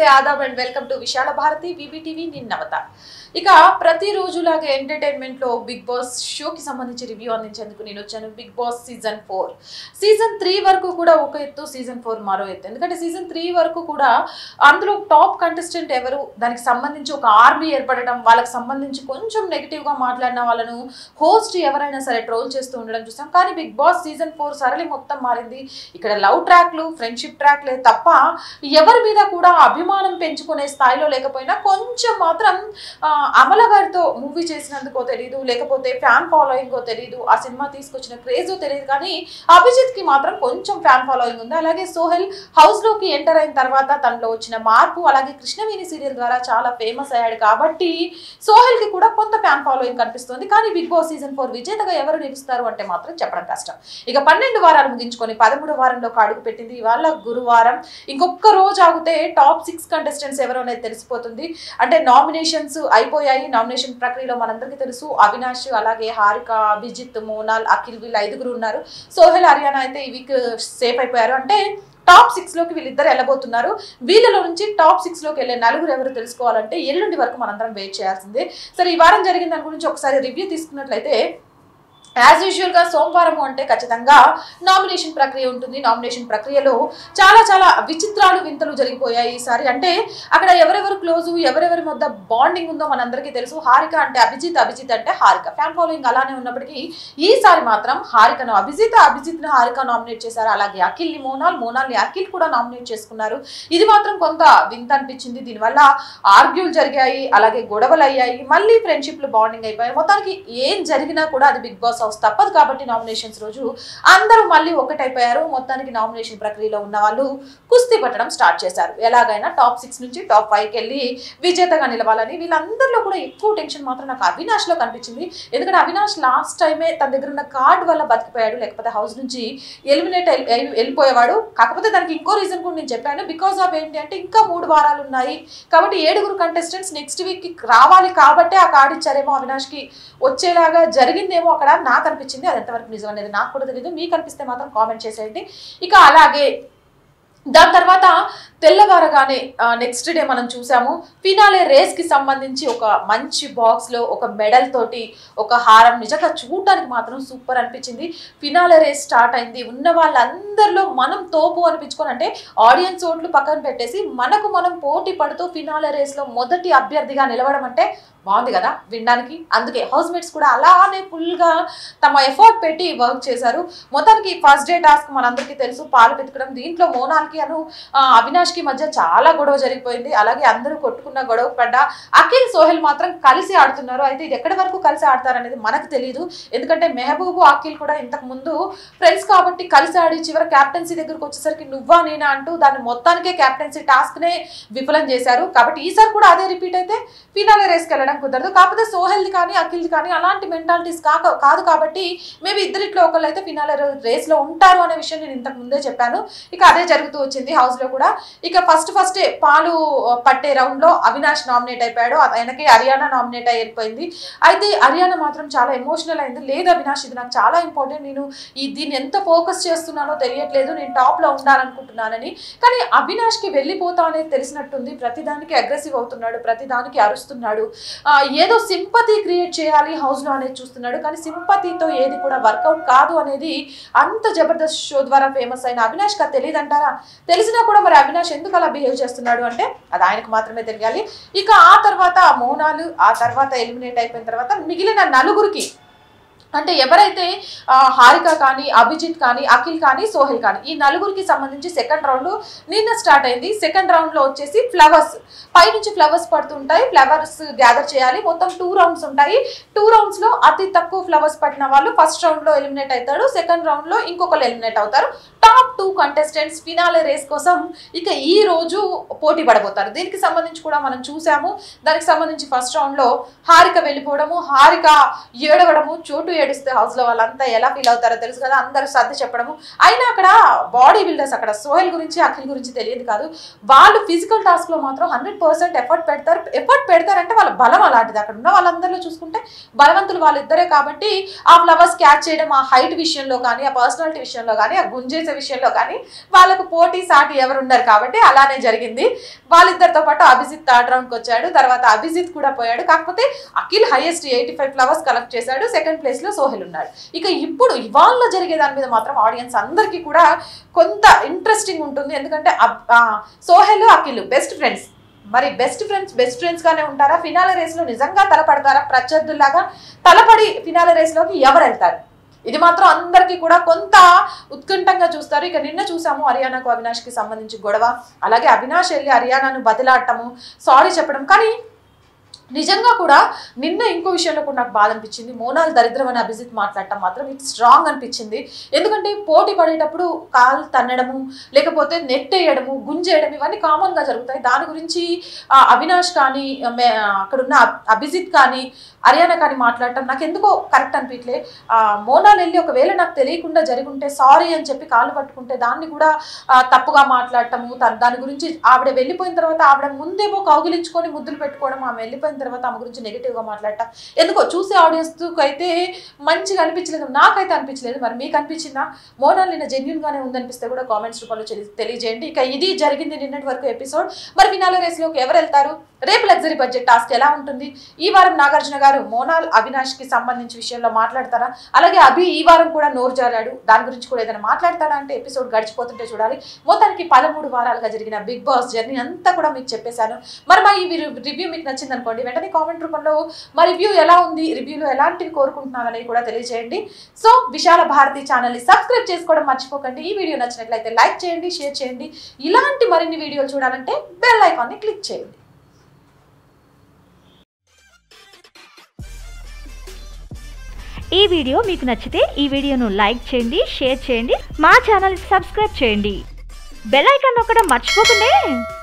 ఆదాబ్ and welcome to Vishala Bharati VBTV నిన్నవత ఇక ప్రతిరోజు లాగా ఎంటర్టైన్మెంట్ లో బిగ్ బాస్ షోకి సంబంధించి రివ్యూ అందించేందుకు నేను వచ్చాను Bigg Boss season four season three వరకు కూడా ఒక ఎత్తు సీజన్ ఫోర్ మరో ఎత్తు ఎందుకంటే సీజన్ త్రీ వరకు కూడా అందులో టాప్ కంటెస్టెంట్ ఎవరు దానికి సంబంధించి ఒక ఆర్మీ ఏర్పడడం వాళ్ళకి సంబంధించి కొంచెం నెగిటివ్ గా మాట్లాడిన వాళ్ళను హోస్ట్ ఎవరైనా సరే ట్రోల్ చేస్తూ ఉండడం చూసాం కానీ బిగ్ బాస్ సీజన్ ఫోర్ సరళి మొత్తం మారింది ఇక్కడ లవ్ ట్రాక్లు ఫ్రెండ్షిప్ ట్రాక్లే తప్ప ఎవరి మీద కూడా అభిమానం పెంచుకునే స్థాయిలో లేకపోయినా కొంచెం మాత్రం ఆ, అమల గారితో మూవీ చేసినందుకో తెలియదు లేకపోతే ఫ్యాన్ ఫాలోయింగ్ తెలియదు ఆ సినిమా తీసుకొచ్చిన క్రేజో తెలియదు కానీ అభిజిత్ కి మాత్రం కొంచెం ఫ్యాన్ ఫాలోయింగ్ ఉంది అలాగే సోహెల్ హౌస్ లోకి ఎంటర్ అయిన తర్వాత తనలో వచ్చిన మార్పు అలాగే కృష్ణవేణి సీరియల్ ద్వారా చాలా ఫేమస్ అయ్యాడు కాబట్టి సోహెల్ కి కూడా కొంత ఫ్యాన్ ఫాలోయింగ్ కనిపిస్తుంది కానీ బిగ్ బాస్ సీజన్ ఫోర్ విజేతగా ఎవరు నిలుస్తారు అంటే మాత్రం చెప్పడం కష్టం ఇక పన్నెండు వారాలు ముగించుకొని పదమూడు వారంలో అడుగు పెట్టింది ఇవాళ గురువారం ఇంకొక రోజు ఆగితే టాప్ సిక్స్ కంటెస్టెంట్స్ ఎవరో అనేది తెలిసిపోతుంది అంటే నామినేషన్స్ అయిపోయాయి నామినేషన్ ప్రక్రియలో మనందరికీ తెలుసు అవినాష్ అలాగే హారిక అభిజిత్ మోనాల్ అఖిల్ వీళ్ళు ఐదుగురు ఉన్నారు సోహెల్ హర్యానా అయితే ఈ వీక్ సేఫ్ అయిపోయారు అంటే టాప్ సిక్స్ లోకి వీళ్ళిద్దరు వెళ్ళబోతున్నారు వీళ్ళలో నుంచి టాప్ సిక్స్ లోకి వెళ్ళే నలుగురు ఎవరు తెలుసుకోవాలంటే ఎల్లుండి వరకు మనందరం వెయిట్ చేయాల్సిందే సరే ఈ వారం జరిగిన దాని గురించి ఒకసారి రివ్యూ తీసుకున్నట్లయితే యాజ్ యూజువల్ గా సోమవారం అంటే ఖచ్చితంగా నామినేషన్ ప్రక్రియ ఉంటుంది నామినేషన్ ప్రక్రియలో చాలా చాలా విచిత్రాలు వింతలు జరిగిపోయాయి ఈసారి అంటే అక్కడ ఎవరెవరు క్లోజ్ ఎవరెవరి మధ్య బాండింగ్ ఉందో మనందరికీ తెలుసు హారిక అంటే అభిజిత్ అభిజిత్ అంటే హారిక ఫ్యాన్ ఫాలోయింగ్ అలానే ఉన్నప్పటికీ ఈసారి మాత్రం హారికను అభిజిత్ అభిజిత్ ని హారిక నామినేట్ చేశారు అలాగే అఖిల్ ని మోనాల్ మోనాల్ ని అఖిల్ కూడా నామినేట్ చేసుకున్నారు ఇది మాత్రం కొంత వింత అనిపించింది దీనివల్ల ఆర్గ్యూలు జరిగాయి అలాగే గొడవలు అయ్యాయి మళ్ళీ ఫ్రెండ్షిప్లు బాండింగ్ అయిపోయాయి మొత్తానికి ఏం జరిగినా కూడా అది బిగ్ బాస్ హౌస్ తప్పదు కాబట్టి నామినేషన్స్ రోజు అందరూ మళ్ళీ ఒకటైపోయారు మొత్తానికి నామినేషన్ ప్రక్రియలో ఉన్న వాళ్ళు కుస్తీ పట్టడం స్టార్ట్ చేశారు ఎలాగైనా టాప్ సిక్స్ నుంచి టాప్ ఫైవ్కి వెళ్ళి విజేతగా నిలవాలని వీళ్ళందరిలో కూడా ఎక్కువ టెన్షన్ మాత్రం నాకు అవినాష్ లో కనిపించింది ఎందుకంటే అవినాష్ లాస్ట్ టైమే తన దగ్గర ఉన్న కార్డ్ వల్ల బతికిపోయాడు లేకపోతే హౌస్ నుంచి ఎలిమినేట్ వెళ్ళిపోయేవాడు కాకపోతే దానికి ఇంకో రీజన్ కూడా నేను చెప్పాను బికాస్ ఆఫ్ ఏంటి అంటే ఇంకా మూడు వారాలు ఉన్నాయి కాబట్టి ఏడుగురు కంటెస్టెంట్స్ నెక్స్ట్ వీక్ కి రావాలి కాబట్టే ఆ కార్డు ఇచ్చారేమో అవినాష్ కి వచ్చేలాగా జరిగిందేమో అక్కడ నాకు అనిపించింది అది ఎంతవరకు నిజం అనేది నాకు కూడా తెలియదు మీకు అనిపిస్తే మాత్రం కామెంట్ చేసేయండి ఇక అలాగే దాని తర్వాత తెల్లవారగానే నెక్స్ట్ డే మనం చూసాము ఫినాలే రేస్ కి సంబంధించి ఒక మంచి బాక్స్ లో ఒక మెడల్ తోటి ఒక హారం నిజంగా చూడటానికి మాత్రం సూపర్ అనిపించింది ఫినాలే రేస్ స్టార్ట్ అయింది ఉన్న వాళ్ళందరిలో మనం తోపు అనిపించుకొని అంటే ఆడియన్స్ ఓట్లు పక్కన పెట్టేసి మనకు మనం పోటీ పడుతూ ఫినాలే రేస్ లో మొదటి అభ్యర్థిగా నిలవడం అంటే బాగుంది కదా వినడానికి అందుకే హౌస్ మేట్స్ కూడా అలానే ఫుల్ గా తమ ఎఫర్ట్ పెట్టి వర్క్ చేశారు మొత్తానికి ఫస్ట్ డే టాస్క్ మనందరికీ తెలుసు పాలు పెతకడం దీంట్లో మోనాల్కి అను ఆ, అవినాష్ కి మధ్య చాలా గొడవ జరిగిపోయింది అలాగే అందరూ కొట్టుకున్న గొడవ పడ్డ అఖిల్ సోహెల్ మాత్రం కలిసి ఆడుతున్నారు అయితే ఇది ఎక్కడి వరకు కలిసి ఆడతారనేది మనకు తెలియదు ఎందుకంటే మెహబూబు అఖిల్ కూడా ఇంతకు ముందు ఫ్రెండ్స్ కాబట్టి కలిసి ఆడి చివరి క్యాప్టెన్సీ దగ్గరకు వచ్చేసరికి నువ్వా నేనా అంటూ దాన్ని మొత్తానికే క్యాప్టెన్సీ టాస్క్ నే విఫలం చేశారు కాబట్టి ఈసారి కూడా అదే రిపీట్ అయితే ఫినాలే రేస్కి వెళ్ళడం కుదరదు కాకపోతే సోహెల్ది కానీ అఖిల్ది కానీ అలాంటి మెంటాలిటీస్ కాక కాదు కాబట్టి మేబీ ఇద్దరిట్లో ఒకళ్ళు అయితే ఫినాలే రేస్ లో ఉంటారు అనే విషయం నేను ఇంతకు ముందే చెప్పాను ఇక అదే జరుగుతూ వచ్చింది హౌస్ లో కూడా ఇక ఫస్ట్ ఫస్ట్ పాలు పట్టే రౌండ్ లో అవినాష్ నామినేట్ అయిపోయాడు ఆయనకి హర్యానా నామినేట్ అయి వెళ్ళిపోయింది అయితే హర్యానా మాత్రం చాలా ఎమోషనల్ అయింది లేదు అవినాష్ ఇది నాకు చాలా ఇంపార్టెంట్ నేను ఈ దీన్ని ఎంత ఫోకస్ చేస్తున్నానో తెలియట్లేదు నేను టాప్ లో ఉండాలనుకుంటున్నానని కానీ అవినాష్ కి వెళ్ళిపోతా అనేది తెలిసినట్టుంది ప్రతిదానికి అగ్రెసివ్ అవుతున్నాడు ప్రతిదానికి అరుస్తున్నాడు ఆ, ఏదో సింపతి క్రియేట్ చేయాలి హౌస్ లో అనేది చూస్తున్నాడు కానీ సింపతితో ఏది కూడా వర్కౌట్ కాదు అనేది అంత జబర్దస్త్ షో ద్వారా ఫేమస్ అయిన అవినాష్ కి తెలియదు అంటారా తెలిసినా కూడా మరి అవినాష్ ఎందుకు అలా బిహేవ్ చేస్తున్నాడు అంటే అది ఆయనకు మాత్రమే తెలియాలి ఇక ఆ తర్వాత మౌనాలు ఆ తర్వాత ఎలిమినేట్ అయిపోయిన తర్వాత మిగిలిన నలుగురికి అంటే ఎవరైతే ఆ, హారిక కానీ అభిజిత్ కానీ అఖిల్ కానీ సోహెల్ కానీ ఈ నలుగురికి సంబంధించి సెకండ్ రౌండ్ నిన్న స్టార్ట్ అయింది సెకండ్ రౌండ్ లో వచ్చేసి ఫ్లవర్స్ పై నుంచి ఫ్లవర్స్ పడుతుంటాయి ఫ్లవర్స్ గ్యాదర్ చేయాలి మొత్తం టూ రౌండ్స్ ఉంటాయి టూ రౌండ్స్ లో అతి తక్కువ ఫ్లవర్స్ పట్టిన వాళ్ళు ఫస్ట్ రౌండ్ లో ఎలిమినేట్ అవుతారు సెకండ్ రౌండ్ లో ఇంకొకరు ఎలిమినేట్ అవుతారు top two contestants finale race కోసం ఇక ఈ రోజు పోటీ పడబోతారు దీనికి సంబంధించి కూడా మనం చూసాము దానికి సంబంధించి ఫస్ట్ రౌండ్ లో హారిక వెళ్ళిపోవడము హారిక ఏడవడము చోటు ఏడిస్తే హౌస్ లో వాళ్ళంతా ఎలా ఫీల్ అవుతారో తెలుసు కదా అందరూ సర్ది చెప్పడము అయినా అక్కడ బాడీ బిల్డర్స్ అక్కడ సోహెల్ గురించి అఖిల్ గురించి తెలియదు కాదు వాళ్ళు ఫిజికల్ టాస్క్ లో మాత్రం హండ్రెడ్ పర్సెంట్ ఎఫర్ట్ పెడతారు ఎఫర్ట్ పెడతారంటే వాళ్ళ బలం అలాంటిది అక్కడ ఉన్న వాళ్ళందరిలో చూసుకుంటే బలవంతులు వాళ్ళిద్దరే కాబట్టి ఆ ఫ్లవర్స్ క్యాచ్ చేయడం ఆ హైట్ విషయంలో కానీ ఆ పర్సనాలిటీ విషయంలో కానీ ఆ గుంజేసే విషయంలో కానీ వాళ్ళకు పోటీ సాటి ఎవరు ఉన్నారు కాబట్టి అలానే జరిగింది వాళ్ళిద్దరితో పాటు అభిజిత్ థర్డ్ రౌండ్కి వచ్చాడు తర్వాత అభిజిత్ కూడా పోయాడు కాకపోతే Akhil highest eighty five flowers collect చేశాడు సెకండ్ ప్లేస్ లో సోహెల్ ఉన్నాడు ఇక ఇప్పుడు ఇవాళ జరిగే దాని మీద మాత్రం ఆడియన్స్ అందరికీ కూడా కొంత ఇంట్రెస్టింగ్ ఉంటుంది ఎందుకంటే అబ్- ఆ, సోహెల్ అఖిల్ బెస్ట్ ఫ్రెండ్స్ మరి బెస్ట్ ఫ్రెండ్స్ బెస్ట్ ఫ్రెండ్స్ గానే ఉంటారా ఫినాల రేస్ లో నిజంగా తలపడతారా ప్రత్యర్థుల్లాగా తలపడి ఫినాల రేస్ లోకి ఎవరు వెళ్తారు ఇది మాత్రం అందరికీ కూడా కొంత ఉత్కంఠంగా చూస్తారు ఇక నిన్న చూసాము హర్యానాకు అవినాష్కి సంబంధించి గొడవ అలాగే అవినాష్ వెళ్ళి హర్యానాను బతిలాడటము సారీ చెప్పడం కానీ నిజంగా కూడా నిన్న ఇంకో విషయంలో కూడా నాకు బాధ అనిపించింది మోనాల్ దరిద్రం అని అభిజిత్ మాట్లాడటం మాత్రం ఇట్ స్ట్రాంగ్ అనిపించింది ఎందుకంటే పోటీ పడేటప్పుడు కాలు తన్నడము లేకపోతే నెట్ వేయడము గుంజేయడం ఇవన్నీ కామన్ గా జరుగుతాయి దాని గురించి ఆ, అవినాష్ కానీ ఆ, మే- ఆ, అక్కడున్న అబ్- అభిజిత్ కానీ హర్యానా కానీ మాట్లాడటం నాకు ఎందుకో కరెక్ట్ అనిపించలే ఆ, మోనాల్ వెళ్ళి ఒకవేళ నాకు తెలియకుండా జరుగుంటే సారీ అని చెప్పి కాలు పట్టుకుంటే దాన్ని కూడా ఆ, తప్పుగా మాట్లాడటము త- దాని గురించి ఆవిడ వెళ్ళిపోయిన తర్వాత ఆవిడ ముందేమో కౌగిలించుకొని ముద్దులు పెట్టుకోవడం ఆమె వెళ్ళిపోయిన తర్వాత ఆమె గురించి నెగిటివ్ గా మాట్లాడటం ఎందుకో చూసే ఆడియన్స్ అయితే మంచిగా అనిపించలేదు నాకైతే అనిపించలేదు మరి మీకు అనిపించిందా మోనాల్ నిన్న జెన్యున్ గానే ఉందనిపిస్తే కూడా కామెంట్స్ రూపంలో తెలి- తెలియజేయండి ఇక ఇది జరిగింది నిన్నటి వరకు ఎపిసోడ్ మరి ఫినాల రేస్ లోకి ఎవరు వెళ్తారు రేపు లగ్జరీ బడ్జెట్ టాస్క్ ఎలా ఉంటుంది ఈ వారం నాగార్జున గారు మోనాల్ అవినాష్ కి సంబంధించి విషయంలో మాట్లాడతారా అలాగే అభి ఈ వారం కూడా నోరు జారాడు దాని గురించి కూడా ఏదైనా మాట్లాడతాడా అంటే ఎపిసోడ్ గడిచిపోతుంటే చూడాలి మొత్తానికి పదమూడు వారాలుగా జరిగిన బిగ్ బాస్ జర్నీ అంతా కూడా మీకు చెప్పేశాను మరి మా ఈ రివ్యూ మీకు నచ్చింది అనుకోండి వెంటనే కామెంట్ రూపంలో మా రివ్యూ ఎలా ఉంది రివ్యూలో ఎలాంటివి కోరుకుంటున్నారు అనేది కూడా తెలియజేయండి సో విశాల భారతి ఛానల్ని సబ్స్క్రైబ్ చేసుకోవడం మర్చిపోకండి ఈ వీడియో నచ్చినట్లయితే లైక్ చేయండి షేర్ చేయండి ఇలాంటి మరిన్ని వీడియోలు చూడాలంటే బెల్ ఐకాన్ని క్లిక్ చేయండి ఈ వీడియో మీకు నచ్చితే ఈ వీడియోను లైక్ చేయండి షేర్ చేయండి మా ఛానల్ సబ్స్క్రైబ్ చేయండి బెల్ ఐకాన్ నొక్కడం మర్చిపోకండి